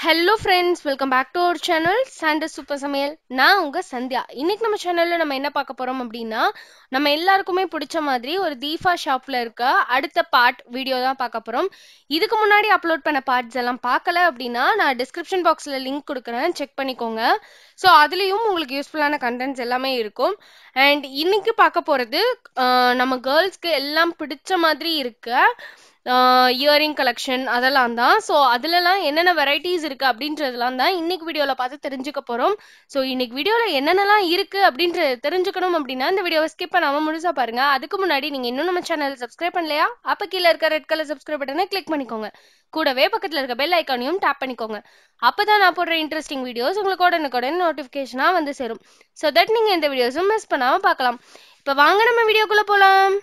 hello friends welcome back to our channel Sunday super Samayal நான் உங்க சந்தியா இன்னைக்கு நம்ம சேனல்ல நம்ம என்ன பார்க்க போறோம் அப்படின்னா நம்ம எல்லாருக்குமே பிடிச்ச மாதிரி ஒரு தீஃபா ஷாப்ல இருக்க அடுத்த பார்ட் வீடியோ தான் பார்க்க போறோம் இதுக்கு முன்னாடி அப்லோட் பண்ண பார்ட்ஸ் எல்லாம் பார்க்கல அப்படின்னா நான் டிஸ்கிரிப்ஷன் பாக்ஸ்ல லிங்க் கொடுக்குறேன் செக் பண்ணிக்கோங்க ஸோ அதுலேயும் உங்களுக்கு யூஸ்ஃபுல்லான கண்டென்ட்ஸ் எல்லாமே இருக்கும் அண்ட் இன்னைக்கு பார்க்க போறது ஆஹ், நம்ம கேர்ள்ஸ்க்கு எல்லாம் பிடிச்ச மாதிரி இருக்க இயரிங் கலெக்ஷன் அதெல்லாம் தான் ஸோ அதுலலாம் என்னென்ன வெரைட்டிஸ் இருக்குது அப்படின்றதெல்லாம் தான் இன்னைக்கு வீடியோவில் பார்த்து தெரிஞ்சுக்க போகிறோம் ஸோ இன்னைக்கு வீடியோவில் என்னென்னலாம் இருக்குது அப்படின்றத தெரிஞ்சுக்கணும் அப்படின்னா இந்த வீடியோவை ஸ்கிப் பண்ணாமல் முழுசாக பாருங்கள் அதுக்கு முன்னாடி நீங்கள் இன்னும் நம்ம சேனல் சப்ஸ்கிரைப் பண்ணலையா அப்போ கீழே இருக்க ரெட் கலர் சப்ஸ்கிரைப் பட்டனை கிளிக் பண்ணிக்கோங்க கூடவே பக்கத்தில் இருக்க பெல் ஐக்கானையும் டேப் பண்ணிக்கோங்க அப்போ தான் நான் போடுற இன்ட்ரெஸ்டிங் வீடியோஸ் உங்களுக்கு உடனுக்குடன் நோட்டிஃபிகேஷனாக வந்து சேரும் ஸோ தட் நீங்கள் எந்த வீடியோஸும் மிஸ் பண்ணாமல் பார்க்கலாம் இப்போ வாங்க நம்ம வீடியோக்குள்ளே போகலாம்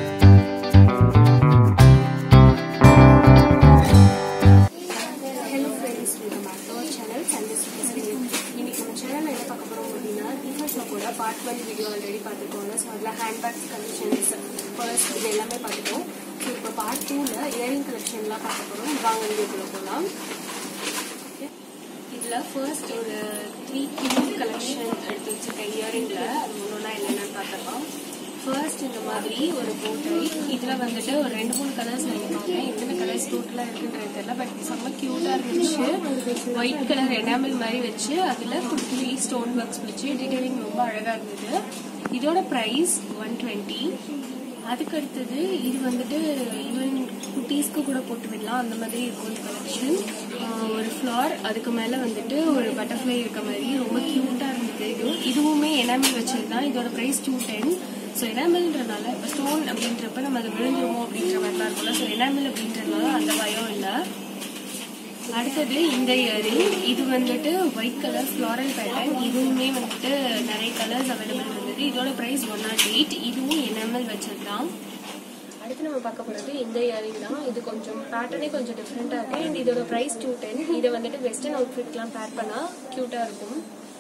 hello friends welcome back to our channel Sunday super Samayal இன்னைக்கு நம்ம சேனலில் என்ன பார்க்க போகிறோம் அப்படின்னா தீபா ஷாப்போட பார்ட் ஒன் வீடியோ ஆல்ரெடி பார்த்துருக்கோங்க ஸோ அதில் ஹேண்ட்பேக்ஸ் கலெக்ஷன்ஸ் பர்ஸ் இது எல்லாமே பார்த்துட்டோம் ஸோ இப்போ பார்ட் டூவில் இயரிங் கலெக்ஷன்லாம் பார்க்க போகிறோம் வாங்க வீடியோக்குள்ள போகலாம் இதில் ஃபர்ஸ்ட் ஒரு த்ரீ கிலோ கலெக்ஷன் எடுத்து வச்சிருக்கேன் இயரிங்கில் அது ஒன்றா என்னென்னு பார்த்துக்கலாம் ஃபர்ஸ்ட் இந்த மாதிரி ஒரு போட்டை இதில் வந்துட்டு ஒரு ரெண்டு மூணு கலர்ஸ் நினைப்பாங்க எத்தனை கலர்ஸ் டோட்டலாக இருக்குன்றது தெரியல பட் செம்ம க்யூட்டாக இருந்துச்சு ஒயிட் கலர் எனாமல் மாதிரி வச்சு அதில் குட்டி ஸ்டோன் ஒர்க்ஸ் வச்சு டீடைலிங் ரொம்ப அழகாக இருந்தது இதோட ப்ரைஸ் ஒன் டுவெண்ட்டி அதுக்கு அடுத்தது இது வந்துட்டு ஈவன் குட்டீஸ்க்கு கூட போட்டு விடலாம் அந்த மாதிரி இருக்கும் இந்த கலெக்ஷன் ஒரு ஃப்ளார் அதுக்கு மேலே வந்துட்டு ஒரு பட்டர்ஃப்ளை இருக்க மாதிரி ரொம்ப க்யூட்டாக இருந்தது இது இதுவுமே எனாமல் வச்சது தான் இதோட ப்ரைஸ் டூ டென் ஸோ எனாமல்ன்றனால இப்போ ஸ்டோன் அப்படின்றப்ப நம்ம அதை விழுந்துருமோ அப்படின்ற மாதிரிலாம் இருக்கும்ல ஸோ எனாமல் அப்படின்றதுனால அந்த பயம் இல்லை அடுத்தது இந்த இயரிங் இது வந்துட்டு ஒயிட் கலர் ஃப்ளாரல் பேட்டர்ன் இதுவுமே வந்துட்டு நிறைய கலர்ஸ் அவைலபிள் இருந்தது இதோட ப்ரைஸ் ஒன் நாட் எயிட் இதுவும் என்எம்எல் வச்சது தான் அடுத்து நம்ம பார்க்க போகிறது இந்த இயரிங் தான் இது கொஞ்சம் பேட்டர்னே கொஞ்சம் டிஃப்ரெண்ட்டாக இருக்குது அண்ட் இதோட ப்ரைஸ் டூ டென் இதை வந்துட்டு வெஸ்டர்ன் அவுட்ஃபிட்லாம் பேர் பண்ணால் க்யூட்டாக இருக்கும்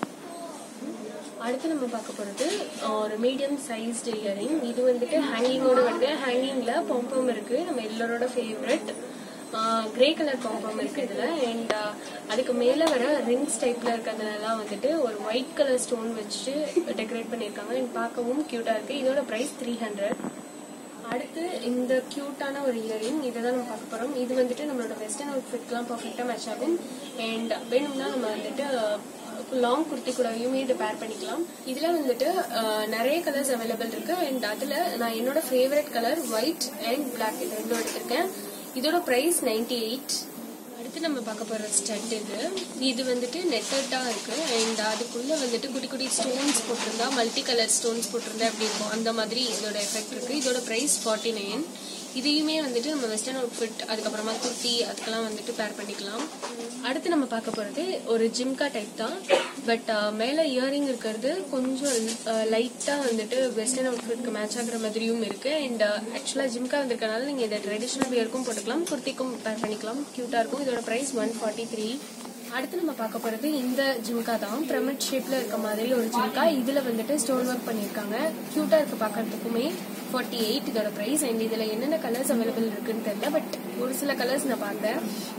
அடுத்து நம்ம பார்க்க போகிறது ஒரு மீடியம் சைஸ்டு இயரிங் இது வந்துட்டு ஹேங்கிங்கோட வருது ஹேங்கிங்கில் பாம்பம் இருக்குது நம்ம எல்லாரோட ஃபேவரட் கிரே கலர் பாம்பம் இருக்குது இதில் அண்ட் அதுக்கு மேலே வர ரிங்ஸ் டைப்பில் இருக்கிறதுலலாம் வந்துட்டு ஒரு ஒயிட் கலர் ஸ்டோன் வச்சு டெக்கரேட் பண்ணியிருக்காங்க அண்ட் பார்க்கவும் க்யூட்டாக இருக்குது இதோட ப்ரைஸ் த்ரீ ஹண்ட்ரட் அடுத்து இந்த க்யூட்டான ஒரு இயரிங் இதை தான் நம்ம பார்க்க போகிறோம் இது வந்துட்டு நம்மளோட வெஸ்டர்ன் அவுட்ஃபிட்லாம் பர்ஃபெக்டாக மேட்ச் ஆகும் அண்ட் வேணும்னா நம்ம வந்துட்டு லாங் குர்த்தி கூடயுமே இதை பேர் பண்ணிக்கலாம் இதில் வந்துட்டு அஹ், நிறைய கலர்ஸ் அவைலபிள் இருக்கு அண்ட் அதில் நான் என்னோட favourite colour white and black இது ரெண்டும் எடுத்திருக்கேன் இதோட ப்ரைஸ் நைன்டி எயிட் அடுத்து நம்ம பார்க்க போகிற ஸ்டட் இது இது வந்துட்டு நெட்டடாக இருக்கு அண்ட் அதுக்குள்ள வந்துட்டு குட்டி குட்டி ஸ்டோன்ஸ் போட்டிருந்தா மல்டி கலர் ஸ்டோன்ஸ் போட்டிருந்தா எப்படி இருக்கும் அந்த மாதிரி இதோட எஃபெக்ட் இருக்கு இதோட ப்ரைஸ் ஃபார்ட்டி நைன் இதையுமே வந்துட்டு நம்ம வெஸ்டர்ன் அவுட்ஃபிட் அதுக்கப்புறமா குர்த்தி அதுக்கெல்லாம் வந்துட்டு பேர் பண்ணிக்கலாம் அடுத்து நம்ம பார்க்க போகிறது ஒரு ஜிம்கா டைப் தான் பட் மேலே இயரிங் இருக்கிறது கொஞ்சம் லைட்டாக வந்துட்டு வெஸ்டர்ன் அவுட்ஃபிட்க்கு மேட்ச் ஆகுற மாதிரியும் இருக்கு அண்ட் ஆக்சுவலாக ஜிம்கா வந்திருக்கனால நீங்கள் இதை ட்ரெடிஷ்னல் வியருக்கும் போட்டுக்கலாம் குர்த்திக்கும் பேர் பண்ணிக்கலாம் க்யூட்டாக இருக்கும் இதோட ப்ரைஸ் ஒன் ஃபார்ட்டி த்ரீ அடுத்து நம்ம பார்க்க போகிறது இந்த ஜிம்கா தான் பிரமிட் ஷேப்பில் இருக்க மாதிரி ஒரு ஜிம்கா இதில் வந்துட்டு ஸ்டோன் ஒர்க் பண்ணியிருக்காங்க க்யூட்டாக இருக்கு பார்க்கறதுக்குமே ஃபார்ட்டி எயிட் இதோட ப்ரைஸ் அண்ட் இதில் என்னென்ன கலர்ஸ் அவைலபிள் இருக்குன்னு தெரியல பட் ஒரு சில கலர்ஸ் நான் பார்த்தேன்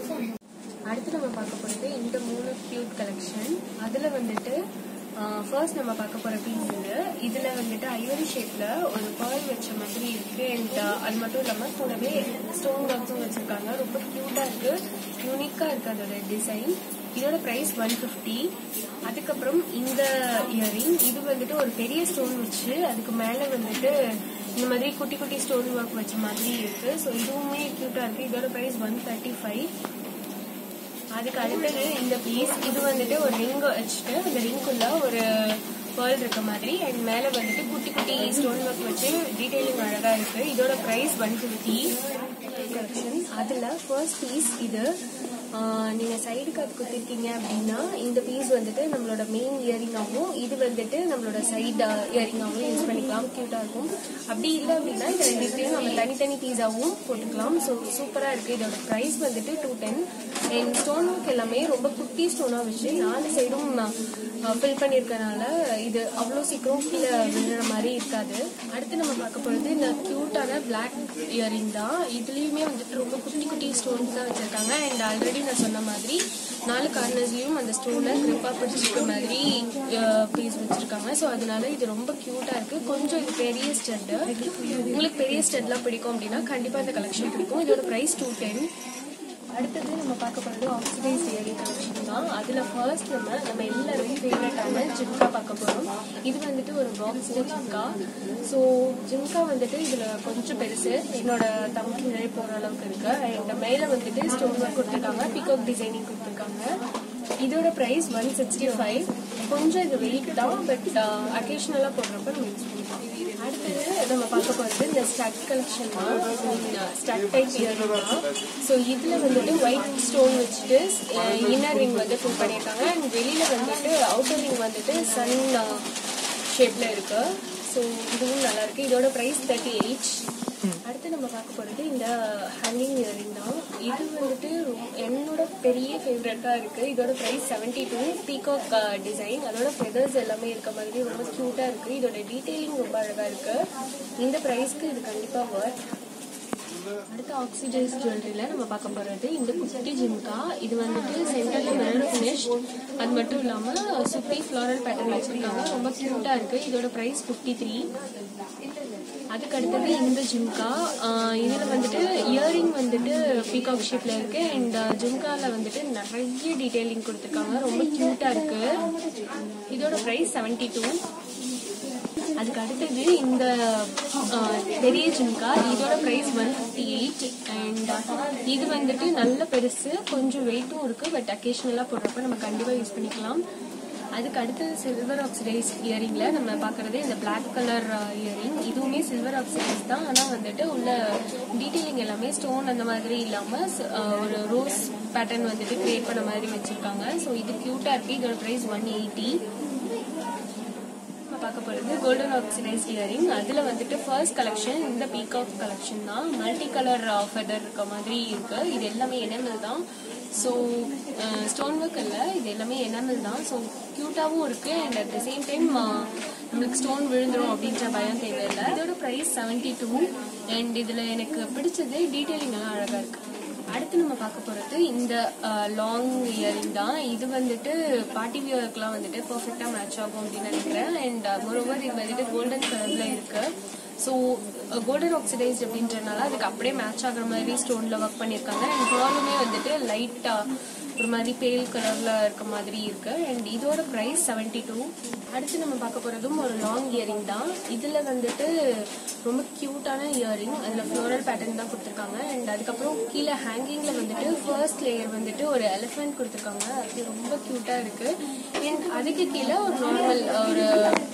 அடுத்து நம்ம பார்க்க போகிறது இந்த மூணு கியூட் கலெக்ஷன் அதில் வந்துட்டு ஃபர்ஸ்ட் நம்ம பார்க்க போகிற பீஸ் இது இதில் வந்துட்டு ஐவரி ஷேப்பில் ஒரு பேர்ல் வச்ச மாதிரி இருக்குது அண்ட் அது மட்டும் இல்லாமல் கூடவே ஸ்டோன் ஒர்க்ஸும் வச்சுருக்காங்க ரொம்ப க்யூட்டாக இருக்குது யூனிக்காக இருக்குது அதோட டிசைன் இதோட ப்ரைஸ் ஒன் ஃபிஃப்டி அதுக்கப்புறம் இந்த இயரிங் இது வந்துட்டு ஒரு பெரிய ஸ்டோன் வச்சு அதுக்கு மேலே வந்துட்டு இந்த மாதிரி குட்டி குட்டி ஸ்டோன் ஒர்க் வச்ச மாதிரி இருக்கு ஸோ இதுவுமே க்யூட்டாக இருக்கு இதோட ப்ரைஸ் ஒன் தேர்ட்டி ஃபைவ் அதுக்கு அடுத்தது இந்த பீஸ் இது வந்துட்டு ஒரு ரிங் வச்சுட்டு அந்த ரிங்குள்ள ஒரு பேர்ல் இருக்க மாதிரி அண்ட் மேலே வந்துட்டு குட்டி குட்டி ஸ்டோன் ஒர்க் வச்சு டீடைலிங் அழகாக இருக்கு இதோட ப்ரைஸ் ஒன் ஃபிஃப்டி கலெக்ஷன் அதில் ஃபர்ஸ்ட் பீஸ் இது ஆஹ் நீங்க சைடுக்கு அது குத்திருக்கீங்க அப்படின்னா இந்த பீஸ் வந்துட்டு நம்மளோட மெயின் இயரிங்காகவும் இது வந்துட்டு நம்மளோட சைடு இயரிங்காகவும் யூஸ் பண்ணிக்கலாம் க்யூட்டாக இருக்கும் அப்படி இல்லை அப்படின்னா இந்த ரெண்டுத்தையும் நம்ம தனித்தனி பீஸாகவும் போட்டுக்கலாம் ஸோ சூப்பராக இருக்குது இதோட ப்ரைஸ் வந்துட்டு two ten and stone work எல்லாமே ரொம்ப குட்டி ஸ்டோனாக வச்சு நாலு சைடும் ஃபில் பண்ணியிருக்கனால இது அவ்வளோ சீக்கிரம் கீழே விழுற மாதிரி இருக்காது அடுத்து நம்ம பார்க்க போகிறது இந்த க்யூட்டான பிளாக் இயரிங் தான் இதுலேயுமே வந்துட்டு ரொம்ப குட்டி குட்டி ஸ்டோன்ஸ் தான் வச்சுருக்காங்க அண்ட் ஆல்ரெடி நான் சொன்ன மாதிரி நாலு கார்னர்ஸ்லையும் அந்த ஸ்டோனை கிரிப்பாக பிடிச்சிருக்க மாதிரி பீஸ் வச்சுருக்காங்க ஸோ அதனால இது ரொம்ப க்யூட்டாக இருக்குது கொஞ்சம் இது பெரிய ஸ்டெட்டு உங்களுக்கு பெரிய ஸ்டெட்லாம் பிடிக்கும் அப்படின்னா கண்டிப்பாக இந்த கலெக்ஷன் பிடிக்கும் இதோட ப்ரைஸ் டூ டென் அடுத்தது நம்ம பார்க்க போகிறது ஆக்சிடைஸ் இயரிங் கலெக்ஷன் தான் அதில் ஃபர்ஸ்ட் நம்ம நம்ம எல்லாருக்கும் ஃபேவரட்டான ஜிம்கா பார்க்க போகிறோம் இது வந்துட்டு ஒரு பாக்ஸில் ஜிம்கா ஸோ ஜிம்கா வந்துட்டு இதில் கொஞ்சம் பெருசு என்னோட தம்பிக்கு நிறைய போகிற அளவுக்கு இருக்கு அண்ட் மேலே வந்துட்டு ஸ்டோன் ஒர்க் கொடுத்துருக்காங்க பிகாக் டிசைனிங் கொடுத்துருக்காங்க இதோட ப்ரைஸ் ஒன் சிக்ஸ்டி ஃபைவ் கொஞ்சம் இது வெயிட் தான் பட் அக்கேஷனலாக போடுறப்ப நம்ம யூஸ் பண்ணிக்கலாம் அடுத்தது நம்ம பார்க்க போகிறது இந்த ஸ்டட் கலெக்ஷன் தான் ஸ்டட் டைப் இயரிங் தான் ஸோ இதில் வந்துட்டு ஒயிட் ஸ்டோன் வச்சுட்டு இன்னர் ரிங் வந்து ஃபில் பண்ணியிருக்காங்க அண்ட் வெளியில் வந்துட்டு அவுட்டர் ரிங் வந்துட்டு சன் ஷேப்பில் இருக்கு ஸோ இதுவும் நல்லா இருக்கு இதோட ப்ரைஸ் தேர்ட்டி எயிட் அடுத்து நம்ம பார்க்க போகிறது இந்த ஹேங்கிங் இயரிங் தான் இது வந்துட்டு ரொம்ப- என்னோட பெரிய ஃபேவரட்டாக இருக்குது இதோட price seventy two peacock design அதோட ஃபெதர்ஸ் எல்லாமே இருக்க மாதிரி ரொம்ப க்யூட்டாக இருக்குது இதோட டீட்டெயிலிங் ரொம்ப அழகாக இருக்குது இந்த ப்ரைஸ்க்கு இது கண்டிப்பாக ஒர்த் அடுத்து ஆக்சிடைஸ் ஜுவல்லரியில் நம்ம பார்க்க போகிறது இந்த குட்டி ஜிம்கா இது வந்துட்டு சென்டரில் மெரூன் ஃபினிஷ் அது மட்டும் இல்லாமல் சுற்றி ஃப்ளாரல் பேட்டர்ன் வச்சுருக்காங்க ரொம்ப க்யூட்டாக இருக்குது இதோட ப்ரைஸ் ஃபிஃப்டி த்ரீ அதுக்கு அடுத்தது இந்த ஜிம்கா இதில் வந்துட்டு இயரிங் வந்துட்டு பீகாக் ஷேப்பில் இருக்கு அண்ட் ஜிம்காவில் வந்துட்டு நிறைய டீட்டெயிலிங் கொடுத்துருக்காங்க ரொம்ப க்யூட்டாக இருக்கு இதோட ப்ரைஸ் செவன்ட்டி டூ அதுக்கு அடுத்தது இந்த ஆஹ், பெரிய ஜிம்கா இதோட price one fifty eight and இது வந்துட்டு நல்ல பெருசு கொஞ்சம் வெயிட்டும் இருக்கு பட் அக்கேஷனலாக போடுறப்ப நம்ம கண்டிப்பாக யூஸ் பண்ணிக்கலாம் அதுக்கு அடுத்தது சில்வர் ஆக்சிடைஸ் இயரிங்ல நம்ம பார்க்கறதே இந்த Black கலர் இயரிங் இதுவுமே சில்வர் ஆக்சிடைஸ் தான் ஆனால் வந்துட்டு உள்ள டீட்டெயிலிங் எல்லாமே ஸ்டோன் அந்த மாதிரி இல்லாமல் ஒரு ரோஸ் பேட்டர்ன் வந்துட்டு கிரியேட் பண்ண மாதிரி வச்சிருக்காங்க ஸோ இது க்யூட்டாக இருக்கு இதோட ப்ரைஸ் ஒன் எயிட்டி நம்ம பார்க்க போகிறது கோல்டன் ஆக்சிடைஸ் இயரிங் அதில் வந்துட்டு ஃபர்ஸ்ட் கலெக்ஷன் இந்த பீகாக் கலெக்ஷன் தான் மல்டி கலர் ஃபெதர் இருக்க மாதிரி இருக்கு இது எல்லாமே எனாமல் தான் ஸோ ஸ்டோன் ஒர்க் இல்லை இது எல்லாமே எனாமல் தான் ஸோ க்யூட்டாகவும் இருக்கு and at the same time நம்மளுக்கு ஸ்டோன் விழுந்துரும் அப்படின்ற பயம் தேவையில்லை இதோட ப்ரைஸ் செவன்ட்டி டூ அண்ட் இதில் எனக்கு பிடிச்சது டீட்டெயிலிங் எல்லாம் அழகாக இருக்கு அடுத்து நம்ம பார்க்க போகிறது இந்த லாங் இயரிங் தான் இது வந்துட்டு பார்ட்டி வியர்க்கெலாம் வந்துட்டு பர்ஃபெக்டாக மேட்ச் ஆகும் அப்படின்னு நினைக்கிறேன் அண்ட் மோரோவர் இது வந்துட்டு கோல்டன் கலரில் இருக்கு ஸோ கோல்டன் ஆக்சிடைஸ் அப்படின்றனால அதுக்கு அப்படியே மேட்ச் ஆகுற மாதிரி ஸ்டோனில் ஒர்க் பண்ணியிருக்காங்க அண்ட் ஹாலுமே வந்துட்டு லைட்டாக ஒரு மாதிரி பேல் கலர்ல இருக்க மாதிரி இருக்கு அண்ட் இதோட பிரைஸ் செவன்டி டூ அடுத்து நம்ம பார்க்க போறதும் ஒரு லாங் இயரிங் தான் இதுல வந்துட்டு ரொம்ப கியூட்டான இயரிங் அதுல ஃப்ளோரல் பேட்டர்ன் தான் கொடுத்துருக்காங்க அண்ட் அதுக்கப்புறம் கீழே ஹேங்கிங்ல வந்துட்டு ஃபர்ஸ்ட் லேயர் வந்துட்டு ஒரு எலிஃபென்ட் கொடுத்துருக்காங்க அது ரொம்ப கியூட்டா இருக்கு அண்ட் அதுக்கு கீழே ஒரு நார்மல் ஒரு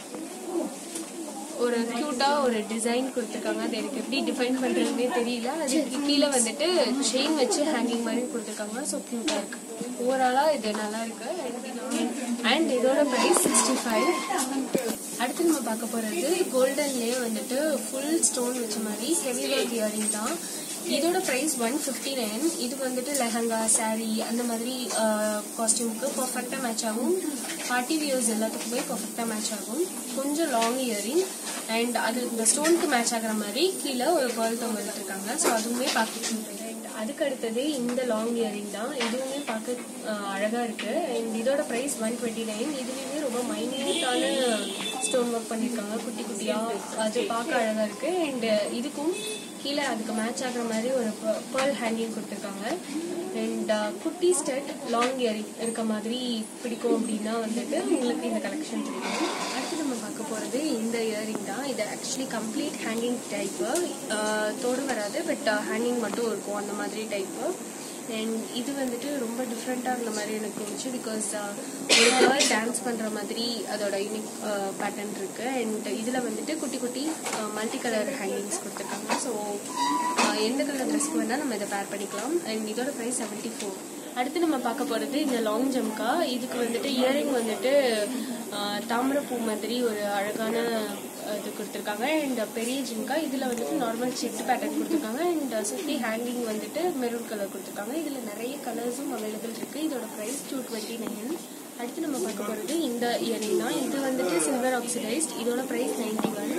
ஒரு கியூட்டா ஒரு டிசைன் கொடுத்துருக்காங்க அது எனக்கு எப்படி டிஃபைன் பண்றதுன்னே தெரியல அதுக்கு கீழே வந்துட்டு செயின் வச்சு ஹேங்கிங் மாதிரி கொடுத்துருக்காங்க ஸோ கியூட்டா இருக்கு ஓவராலா இது நல்லா இருக்கு அண்ட் இதோட ப்ரைஸ் சிக்ஸ்டி ஃபைவ் அடுத்து நம்ம பார்க்க போறது கோல்டன்லேயே வந்துட்டு ஃபுல் ஸ்டோன் வச்ச மாதிரி ஹெவி ஒர்க் இயரிங் தான் இதோட ப்ரைஸ் ஒன் ஃபிஃப்டி நைன் இது வந்துட்டு லெஹங்கா saree அந்த மாதிரி காஸ்டியூமுக்கு பர்ஃபெக்டாக மேட்ச் ஆகும் பார்ட்டி வியர்ஸ் எல்லாத்துக்குமே பர்ஃபெக்டாக மேட்ச் ஆகும் கொஞ்சம் லாங் இயரிங் அண்ட் அது இந்த ஸ்டோனுக்கு மேட்ச் ஆகுற மாதிரி கீழே ஒரு கேர்ள் தொங்க இருக்காங்க ஸோ அதுவுமே பார்க்க அண்ட் அதுக்கு அடுத்தது இந்த லாங் இயரிங் தான் இதுவுமே பார்க்க அஹ், அழகா இருக்கு அண்ட் இதோட ப்ரைஸ் ஒன் டுவெண்ட்டி நைன் இதுலேயுமே ரொம்ப மைன்யூட்டான ஸ்டோன் ஒர்க் பண்ணியிருக்காங்க குட்டி குட்டியா அது பார்க்க அழகா இருக்கு அண்ட் இதுக்கும் கீழே அதுக்கு மேட்ச் ஆகுற மாதிரி ஒரு பேர்ல் ஹேங்கிங் கொடுத்துருக்காங்க அண்ட் குட்டி ஸ்டெட் லாங் இயரிங் இருக்க மாதிரி பிடிக்கும் அப்படின்னா வந்துட்டு உங்களுக்கு இந்த கலெக்ஷன் பிடிக்கும் அடுத்து நம்ம பார்க்க போகிறது இந்த இயரிங் தான் இது ஆக்சுவலி கம்ப்ளீட் ஹேங்கிங் டைப்பு தோடு வராது பட் ஹேங்கிங் மட்டும் இருக்கும் அந்த மாதிரி டைப்பு அண்ட் இது வந்துட்டு ரொம்ப டிஃப்ரெண்ட்டாக இருந்த மாதிரி எனக்கு தோணுச்சு பிகாஸ் ஒரு கேர்ள் டான்ஸ் பண்ணுற மாதிரி அதோட யூனிக் பேட்டர்ன் இருக்கு அண்ட் இதில் வந்துட்டு குட்டி குட்டி மல்டி கலர் ஹேங்கிங்ஸ் கொடுத்துருக்காங்க ஸோ எந்த கலர் ட்ரெஸ்க்கு வேணால் நம்ம இதை பேர் பண்ணிக்கலாம் அண்ட் இதோட ப்ரைஸ் செவன்ட்டி ஃபோர் அடுத்து நம்ம பார்க்க போகிறது இந்த லாங் ஜம்கா இதுக்கு வந்துட்டு இயரிங் வந்துட்டு ஆஹ், தாமரைப்பூ மாதிரி ஒரு அழகான இது கொடுத்துருக்காங்க அண்ட் பெரிய ஜிம்கா இதில் வந்துட்டு நார்மல் செட் பேட்டர்ன் கொடுத்துருக்காங்க அண்ட் சுற்றி ஹேங்கிங் வந்துட்டு மெரூன் கலர் கொடுத்துருக்காங்க இதில் நிறைய கலர்ஸும் அவைலபிள் இருக்குது இதோட ப்ரைஸ் டூ டுவெண்ட்டி நைன் அடுத்து நம்ம பார்க்க போகிறது இந்த இயரிங் தான் இது வந்துட்டு சில்வர் ஆக்சிடைஸ்ட் இதோட ப்ரைஸ் நைன்டி ஒன்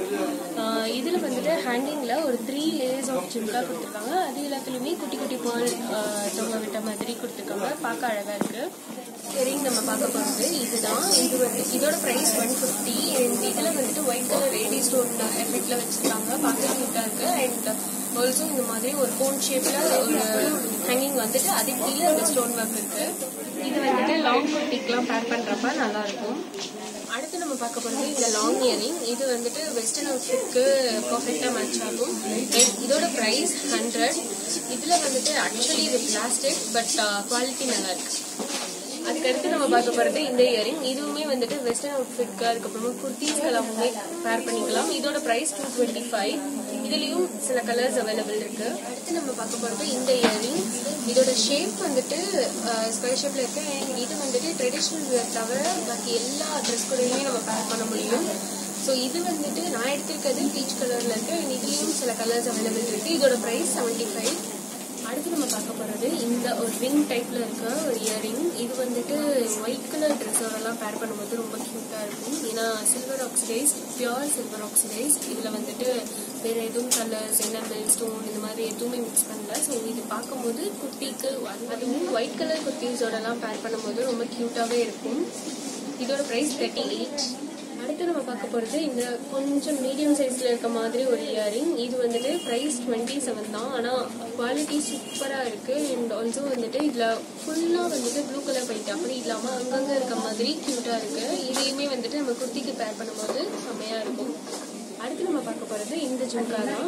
இதில் வந்துட்டு ஹேங்கிங்கில் ஒரு த்ரீ லேயர்ஸ் ஆஃப் ஜிம்கா கொடுத்துருக்காங்க அது எல்லாத்துலேயுமே குட்டி குட்டி பேர்ல் தொங்க விட்ட மாதிரி கொடுத்துருக்காங்க பார்க்க அழகாக இருக்குது இயரிங் நம்ம பார்க்க போகிறது இதுதான் இது வந்து இதோட ப்ரைஸ் ஒன் ஃபிஃப்டி அண்ட் இதில் வந்துட்டு ஒயிட் கலர் ரேடி ஸ்டோன் எஃபெக்டில் வச்சுருக்காங்க பார்க்க க்யூட்டாக இருக்குது அண்ட் ஆல்சோ இந்த மாதிரி ஒரு கோன் ஷேப்பில் ஒரு ஹேங்கிங் வந்துட்டு அதுக்கு கீழே அந்த ஸ்டோன் ஒர்க் இருக்குது இது வந்துட்டு லாங் குர்த்திக்கெலாம் பேர் பண்ணுறப்ப நல்லா இருக்கும் அடுத்து நம்ம பார்க்க போகிறது இந்த லாங் இயரிங் இது வந்துட்டு வெஸ்டர்ன் அவுட்ஃபிட்க்கு பர்ஃபெக்டாக மேட்ச் ஆகும் And இதோட ப்ரைஸ் ஹண்ட்ரட் இதில் வந்துட்டு ஆக்சுவலி இது பிளாஸ்டிக் பட் குவாலிட்டி நல்லா இருக்கு அதுக்கடுத்து நம்ம பார்க்க போகிறது இந்த இயரிங் இதுவுமே வந்துட்டு வெஸ்டர்ன் அவுட்ஃபிட்க்கு அதுக்கப்புறமா குர்த்திஸ்க்கு எல்லாமே பேர் பண்ணிக்கலாம் இதோட ப்ரைஸ் டூ டுவெண்ட்டி ஃபைவ் இதுலேயும் சில கலர்ஸ் அவைலபிள் இருக்கு அடுத்து நம்ம பார்க்க போகிறது இந்த இயரிங் இதோட ஷேப் வந்துட்டு ஸ்கொயர் ஷேப்ல இருக்கு அண்ட் இது வந்துட்டு ட்ரெடிஷ்னல் வியர் தவிர பாக்கி எல்லா ட்ரெஸ் கூடயுமே நம்ம பேர் பண்ண முடியும் ஸோ இது வந்துட்டு நான் எடுத்திருக்கிறது பீச் கலர்ல இருக்கு அண்ட் இதுலேயும் சில கலர்ஸ் அவைலபிள் இருக்கு இதோட ப்ரைஸ் செவன்ட்டி ஃபைவ் அடுத்து நம்ம பார்க்க போகிறது இந்த ஒரு ரிங் டைப்பில் இருக்க ஒரு இயரிங் இது வந்துட்டு ஒயிட் கலர் ட்ரெஸ்ஸோடலாம் பேர் பண்ணும்போது ரொம்ப க்யூட்டாக இருக்கும் ஏன்னா silver oxidised pure silver oxidised இதில் வந்துட்டு வேறு எதுவும் கலர்ஸ் எனாமல் ஸ்டோன் இந்த மாதிரி எதுவுமே மிக்ஸ் பண்ணல ஸோ இது பார்க்கும்போது குர்த்திக்கு அதுவும் ஒயிட் கலர் குர்த்திஸோடலாம் பேர் பண்ணும்போது ரொம்ப க்யூட்டாகவே இருக்கும் இதோட ப்ரைஸ் தேர்ட்டி எயிட் அடுத்து நம்ம பார்க்க போகிறது இந்த கொஞ்சம் மீடியம் சைஸில் இருக்க மாதிரி ஒரு இயரிங் இது வந்துட்டு ப்ரைஸ் டுவெண்ட்டி செவன் தான் ஆனால் குவாலிட்டி சூப்பராக இருக்குது அண்ட் ஆல்சோ வந்துட்டு இதில் ஃபுல்லாக வந்துட்டு ப்ளூ கலர் போயிட்டு அப்படி இல்லாமல் அங்கங்கே இருக்க மாதிரி க்யூட்டாக இருக்குது இதையுமே வந்துட்டு நம்ம குர்த்திக்கு பேர் பண்ணும்போது செம்மையாக இருக்கும் அடுத்து நம்ம பார்க்க போகிறது இந்த ஜிம்கா தான்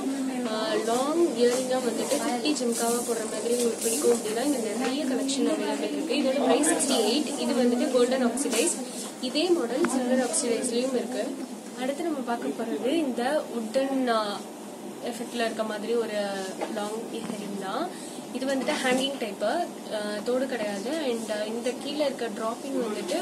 லாங் இயரிங்காக வந்துட்டு குட்டி ஜிம்காவாக போடுற மாதிரி உங்களுக்கு பிடிக்கும் அப்படின்னா இங்கே நிறைய கலெக்ஷன் அவைலபிள் இருக்குது இதோட ப்ரைஸ் சிக்ஸ்டி எயிட் இது வந்துட்டு கோல்டன் ஆக்சிடைஸ் இதே மாடல் சில்வர் ஆக்சிடைஸ்லேயும் இருக்குது அடுத்து நம்ம பார்க்க போகிறது இந்த உட்டன் எஃபெக்டில் இருக்க மாதிரி ஒரு லாங் இயரிங் தான் இது வந்துட்டு ஹேங்கிங் டைப்பு தோடு கிடையாது அண்ட் இந்த கீழே இருக்க ட்ராப்பிங் வந்துட்டு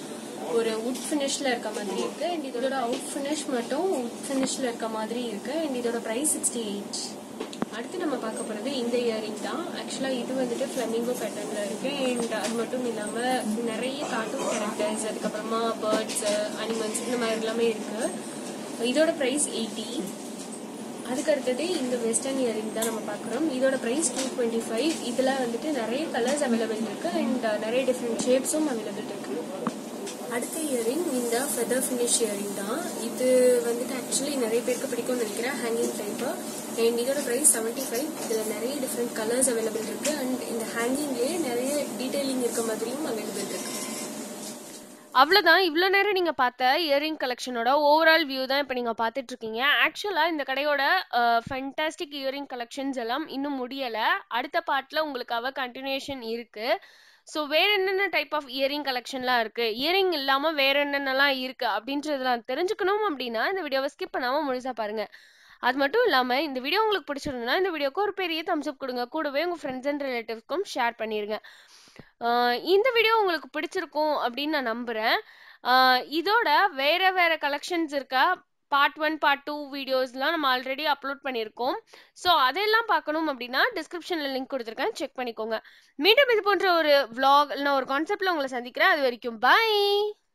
ஒரு உட் ஃபினிஷில் இருக்க மாதிரி இருக்கு அண்ட் இதோட அவுட் ஃபினிஷ் மட்டும் உட் ஃபினிஷில் இருக்க மாதிரி இருக்கு அண்ட் இதோட ப்ரைஸ் சிக்ஸ்டி எயிட் அடுத்து நம்ம பார்க்க போகிறது இந்த இயரிங் தான் ஆக்சுவலாக இது வந்துட்டு ஃப்ளமிங்கோ பேட்டர்னில் இருக்கு அண்ட் அது மட்டும் இல்லாமல் நிறைய கார்ட்டூன் கேரக்டர்ஸ் அதுக்கப்புறமா பேர்ட்ஸ் அனிமல்ஸ் இந்த மாதிரி எல்லாமே இருக்கு இதோட ப்ரைஸ் எயிட்டி அதுக்கு அடுத்தது இந்த வெஸ்டர்ன் இயரிங் தான் நம்ம பார்க்குறோம் இதோட ப்ரைஸ் டூ டுவெண்ட்டி ஃபைவ் இதில் வந்துட்டு நிறைய கலர்ஸ் அவைலபிள் இருக்கு அண்ட் நிறைய டிஃப்ரெண்ட் ஷேப்ஸும் அவைலபிள் இருக்கு அடுத்த இயரிங் இந்த ஃபெதர் ஃபினிஷ் இயரிங் தான் இது வந்துட்டு ஆக்சுவலி நிறைய பேருக்கு பிடிக்கும்னு நினைக்கிறேன் ஹேங்கிங் டைப்பு அண்ட் இதோட ப்ரைஸ் செவன்ட்டி ஃபைவ் இதில் நிறைய டிஃப்ரெண்ட் கலர்ஸ் அவைலபிள் இருக்கு அண்ட் இந்த ஹேங்கிங்லேயே நிறைய டீட்டெயிலிங் இருக்க மாதிரியும் அவைலபிள் இருக்கு அவ்வளோதான் இவ்வளோ நேரம் நீங்கள் பார்த்த இயரிங் கலெக்ஷனோட ஓவரால் வியூ தான் இப்போ நீங்கள் பார்த்துட்டு இருக்கீங்க ஆக்சுவலாக இந்த கடையோட ஃபென்டாஸ்டிக் இயரிங் கலெக்ஷன்ஸ் எல்லாம் இன்னும் முடியலை அடுத்த பார்ட்டில் உங்களுக்காக கண்டினியூஷன் இருக்குது ஸோ வேற என்னென்ன டைப் ஆஃப் இயரிங் கலெக்ஷன்லாம் இருக்கு இயரிங் இல்லாமல் வேற என்னென்னலாம் இருக்கு அப்படின்றதெல்லாம் தெரிஞ்சுக்கணும் அப்படின்னா இந்த வீடியோவை ஸ்கிப் பண்ணாமல் முழுசா பாருங்க அது மட்டும் இல்லாமல் இந்த வீடியோ உங்களுக்கு பிடிச்சிருந்ததுன்னா இந்த வீடியோக்கு ஒரு பெரிய தம்ஸ் அப் கொடுங்க கூடவே உங்கள் ஃப்ரெண்ட்ஸ் அண்ட் ரிலேட்டிவ்ஸ்க்கும் ஷேர் பண்ணிடுங்க ஆஹ் இந்த வீடியோ உங்களுக்கு பிடிச்சிருக்கும் அப்படின்னு நான் நம்புகிறேன் இதோட வேற வேற கலெக்ஷன்ஸ் இருக்கா பார்ட் ஒன் பார்ட் டூ வீடியோஸ்லாம் நம்ம ஆல்ரெடி அப்லோட் பண்ணியிருக்கோம் ஸோ அதெல்லாம் பார்க்கணும் அப்படின்னா டிஸ்கிரிப்ஷனில் லிங்க் கொடுத்துருக்கேன் செக் பண்ணிக்கோங்க மீண்டும் இது போன்ற ஒரு vlog இல்லைன்னா ஒரு கான்செப்டில் உங்களை சந்திக்கிறேன் அது வரைக்கும் பை